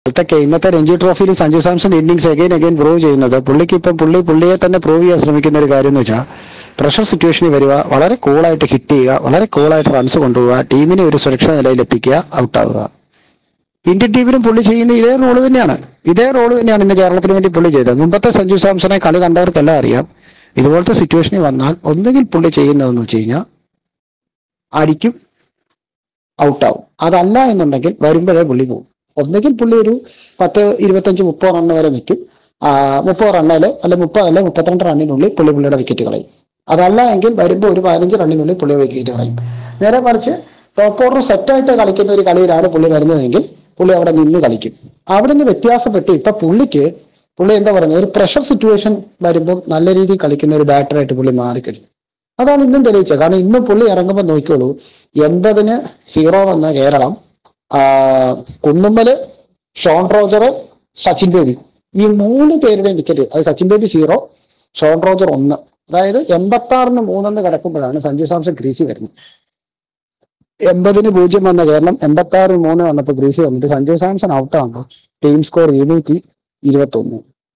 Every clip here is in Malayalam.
ഇന്നത്തെ ഇന്നത്തെ രഞ്ജി ട്രോഫിയിൽ Sanju Samson innings again again prove ചെയ്യുന്നത് പുള്ളിക്ക് ഇപ്പം പുള്ളി പുള്ളിയെ തന്നെ പ്രൂവ് ചെയ്യാൻ ശ്രമിക്കുന്ന ഒരു കാര്യം എന്ന് വെച്ചാൽ പ്രഷർ സിറ്റുവേഷനിൽ വരിക വളരെ കൂളായിട്ട് ഹിറ്റ് ചെയ്യുക വളരെ കൂളായിട്ട് റൺസ് കൊണ്ടുപോവുക ടീമിനെ ഒരു സുരക്ഷിത നിലയിൽ എത്തിക്കുക ഔട്ടാവുക ഇന്ത്യൻ ടീമിലും പുള്ളി ചെയ്യുന്ന ഇതേ റോള് തന്നെയാണ് ഇതേ റോള് തന്നെയാണ് ഇന്ന് കേരളത്തിന് വേണ്ടി പുള്ളി ചെയ്തത് മുമ്പത്തെ സഞ്ജു സാംസണെ കളി കണ്ടവർക്കെല്ലാം അറിയാം ഇതുപോലത്തെ സിറ്റുവേഷനിൽ വന്നാൽ ഒന്നുകിൽ പുള്ളി ചെയ്യുന്നതെന്ന് വെച്ച് കഴിഞ്ഞാൽ അടിക്കും ഔട്ടാവും അതല്ല എന്നുണ്ടെങ്കിൽ വരുമ്പോഴേ പുള്ളി പോകും ഒന്നുകിൽ പുള്ളി ഒരു പത്ത് ഇരുപത്തഞ്ച് മുപ്പത് റണ്ണ് വരെ നിൽക്കും മുപ്പത് റണ്ണില് അല്ലെ മുപ്പത് അല്ലെ മുപ്പത്തിരണ്ട് റണ്ണിനുള്ളിൽ പുള്ളി പുള്ളിയുടെ വിക്കറ്റ് കളയും അതല്ല എങ്കിൽ വരുമ്പോൾ ഒരു പതിനഞ്ച് റണ്ണിനുള്ളിൽ പുള്ളി വിക്കറ്റ് കളയും നേരെ മറിച്ച് ടോപ്പ് ഓർഡർ സെറ്റായിട്ട് കളിക്കുന്ന ഒരു കളിയിലാണ് പുള്ളി വരുന്നതെങ്കിൽ പുള്ളി അവിടെ നിന്ന് കളിക്കും അവിടെ നിന്ന് വ്യത്യാസപ്പെട്ട് ഇപ്പൊ പുള്ളിക്ക് പുള്ളി എന്താ പറയുന്നത് ഒരു പ്രഷർ സിറ്റുവേഷൻ വരുമ്പോൾ നല്ല രീതിയിൽ കളിക്കുന്ന ഒരു ബാറ്ററായിട്ട് പുള്ളി മാറിക്കഴിഞ്ഞു അതാണ് ഇന്നും തെളിയിച്ചത് കാരണം ഇന്നും പുള്ളി ഇറങ്ങുമ്പോൾ നോക്കിക്കോളൂ എൺപതിന് സീറോ വന്ന കേരളം ആ, കുന്നുമ്മല് ഷോൺ റോജർ സച്ചിൻ ബേബി ഈ മൂന്ന് പേരുടെയും വിക്കറ്റ് അത് സച്ചിൻ ബേബി സീറോ ഷോൺ റോജർ ഒന്ന് അതായത് എൺപത്തി ആറിന് മൂന്നെന്ന് കിടക്കുമ്പോഴാണ് സഞ്ജു സാംസൺ ക്രീസി വരുന്നത് എൺപതിന് പൂജ്യം വന്ന കേരളം എൺപത്തി ആറിന് മൂന്ന് വന്നപ്പോൾ ക്രീസി വന്നിട്ട് സഞ്ജു സാംസൺ ഔട്ടാകുമ്പോൾ ടീം സ്കോർ ഇരുന്നൂറ്റി ഇരുപത്തി ഒന്ന്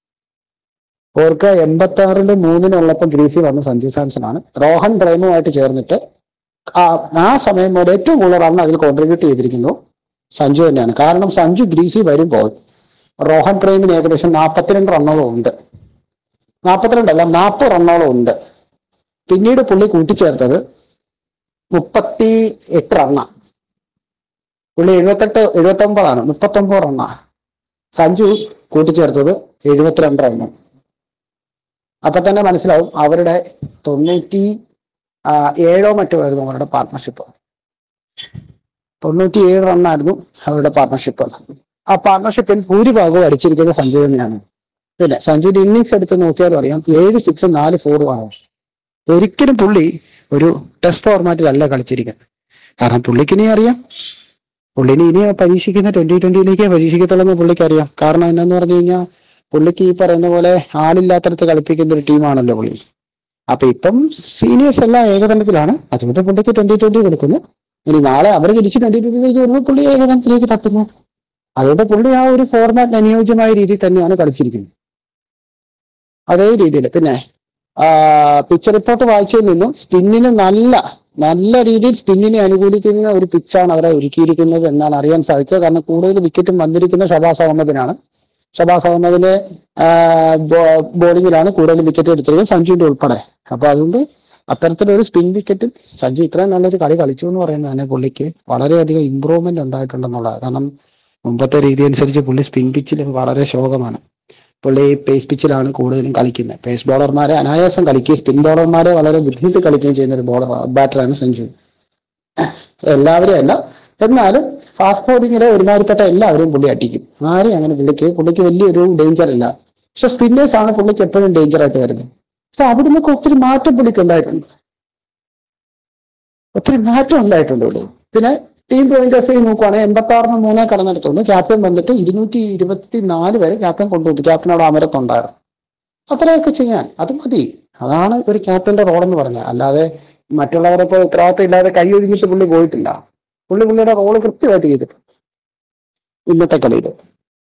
ഓർക്ക് എൺപത്തി ആറിന് മൂന്നിനുള്ളപ്പം ക്രീസി വന്ന സഞ്ജു സാംസൺ ആണ് റോഹൻ പ്രേമുമായിട്ട് ചേർന്നിട്ട് ആ ആ സമയം മുതൽ ഏറ്റവും കൂടുതൽ റൺ അതിൽ കോൺട്രിബ്യൂട്ട് ചെയ്തിരിക്കുന്നു സഞ്ജു തന്നെയാണ് കാരണം സഞ്ജു ഗ്രീസി വരുമ്പോൾ റോഹൻ പ്രേമിന് ഏകദേശം നാൽപ്പത്തിരണ്ട് റണ്ണോളം ഉണ്ട് നാൽപ്പത്തിരണ്ടല്ല നാൽപ്പത് റണ്ണോളം ഉണ്ട് പിന്നീട് പുള്ളി കൂട്ടിച്ചേർത്തത് മുപ്പത്തി എട്ട് റണ്ണ പുള്ളി എഴുപത്തെട്ട് എഴുപത്തി ഒമ്പതാണ് മുപ്പത്തി ഒമ്പത് റണ്ണ സഞ്ജു കൂട്ടിച്ചേർത്തത് എഴുപത്തിരണ്ട് റണ്ണും അപ്പൊ തന്നെ മനസ്സിലാവും അവരുടെ തൊണ്ണൂറ്റി ആ, ഏഴോ മറ്റോ ആയിരുന്നു അവരുടെ പാർട്ട്ണർഷിപ്പ് തൊണ്ണൂറ്റി ഏഴ് റണ്ണായിരുന്നു അവരുടെ പാർട്ട്ണർഷിപ്പ് ആ പാർട്ട്ണർഷിപ്പിൽ ഭൂരിഭാഗവും അടിച്ചിരിക്കുന്നത് സഞ്ജു തന്നെയാണ് പിന്നെ സഞ്ജുവിന്റെ ഇന്നിങ്സ് എടുത്ത് നോക്കിയാലും അറിയാം ഏഴ് സിക്സും നാല് ഫോറും ആണ് ഒരിക്കലും പുള്ളി ഒരു ടെസ്റ്റ് ഫോർമാറ്റിലല്ല കളിച്ചിരിക്കുന്നത് കാരണം പുള്ളിക്ക് ഇനി അറിയാം പുള്ളിനെ ഇനി പരീക്ഷിക്കുന്ന ട്വന്റി ട്വന്റിയിലേക്കേ പരീക്ഷിക്കത്തുള്ളൂ എന്ന് പുള്ളിക്ക് അറിയാം കാരണം എന്താന്ന് പറഞ്ഞു കഴിഞ്ഞാൽ പുള്ളിക്ക് ഈ പറയുന്ന പോലെ ആളില്ലാത്തടത്ത് കളിപ്പിക്കുന്ന ഒരു ടീമാണല്ലോ പുള്ളി അപ്പൊ ഇപ്പം സീനിയേഴ്സ് എല്ലാം ഏകദിനത്തിലാണ് അതുകൊണ്ട് പുള്ളിക്ക് ട്വന്റി ട്വന്റി കൊടുക്കുന്നു ഇനി നാളെ അവർ തിരിച്ച് ട്വന്റി ട്വന്റിയിലേക്ക് വരുമ്പോൾ പുള്ളി ഏകദിനത്തിലേക്ക് തട്ടുന്നു അതുകൊണ്ട് പുള്ളി ആ ഒരു ഫോർമാറ്റ് അനുയോജ്യമായ രീതിയിൽ തന്നെയാണ് കളിച്ചിരിക്കുന്നത് അതേ രീതിയിൽ പിന്നെ പിച്ച് റിപ്പോർട്ട് വായിച്ചതിൽ നിന്നും സ്പിന്നിന് നല്ല നല്ല രീതിയിൽ സ്പിന്നിനെ അനുകൂലിക്കുന്ന ഒരു പിച്ചാണ് അവരെ ഒരുക്കിയിരിക്കുന്നത് എന്നാണ് അറിയാൻ സാധിച്ചത് കാരണം കൂടുതൽ വിക്കറ്റും വന്നിരിക്കുന്ന ഷബാസ് അഹമ്മദിനാണ് ഷബാസ് അഹമ്മദിന്റെ ബോളിങ്ങിലാണ് കൂടുതൽ വിക്കറ്റ് എടുത്തിരിക്കുന്നത് സഞ്ജുവിന്റെ ഉൾപ്പെടെ അപ്പൊ അതുകൊണ്ട് അത്തരത്തിലൊരു സ്പിൻ വിക്കറ്റിൽ സഞ്ജു ഇത്രയും നല്ലൊരു കളി കളിച്ചു എന്ന് പറയുന്നത് തന്നെ പുള്ളിക്ക് വളരെയധികം ഇമ്പ്രൂവ്മെന്റ് ഉണ്ടായിട്ടുണ്ടെന്നുള്ളത് കാരണം മുമ്പത്തെ രീതി അനുസരിച്ച് പുള്ളി സ്പിൻ പിച്ചിൽ വളരെ ശോകമാണ് പുള്ളി പേസ് പിച്ചിലാണ് കൂടുതലും കളിക്കുന്നത് പേസ് ബോളർമാരെ അനായാസം കളിക്കുകയും സ്പിൻ ബോളർമാരെ വളരെ ബുദ്ധിമുട്ടി കളിക്കുകയും ചെയ്യുന്ന ഒരു ബോളർ ബാറ്ററാണ് സഞ്ജു എല്ലാവരെയും അല്ല എന്നാലും ഫാസ്റ്റ് ബോളിങ്ങിലെ ഒരുമാതിരിപ്പെട്ട എല്ലാവരെയും പുള്ളി അടിക്കും ആരെയും അങ്ങനെ പുള്ളിക്ക് പുള്ളിക്ക് വലിയൊരു ഡേഞ്ചർ ഇല്ല പക്ഷെ സ്പിന്നേഴ്സ് ആണ് പുള്ളിക്ക് എപ്പോഴും ഡേഞ്ചർ ആയിട്ട് വരുന്നത് പക്ഷെ അവിടെ നിന്നൊക്കെ ഒത്തിരി മാറ്റം പുള്ളിക്ക് ഉണ്ടായിട്ടുണ്ട് ഒത്തിരി മാറ്റം ഉണ്ടായിട്ടുണ്ട് ഇവിടെ പിന്നെ ടീം പോയിന്റ് ഓഫ് വ്യൂ നോക്കുവാണെങ്കിൽ എൺപത്തി ആറിന് മൂന്നേ കടന്നെടുത്തുള്ളൂ ക്യാപ്റ്റൻ വന്നിട്ട് ഇരുന്നൂറ്റി ഇരുപത്തി നാല് വരെ ക്യാപ്റ്റൻ കൊണ്ടുവന്നു ക്യാപ്റ്റൻ അവിടെ അമരത്തുണ്ടായിരുന്നു അത്രയൊക്കെ ചെയ്യാൻ അത് മതി അതാണ് ഒരു ക്യാപ്റ്റന്റെ റോൾ എന്ന് പറഞ്ഞാൽ അല്ലാതെ മറ്റുള്ളവരെ ഇപ്പോൾ ഉത്തരവാദിത്തം ഇല്ലാതെ കൈ ഒഴിഞ്ഞിട്ട് പുള്ളി പോയിട്ടില്ല പുള്ളി പുള്ളിയുടെ റോള് കൃത്യമായിട്ട് ചെയ്തിട്ടുണ്ട് ഇന്നത്തെ കളിയിൽ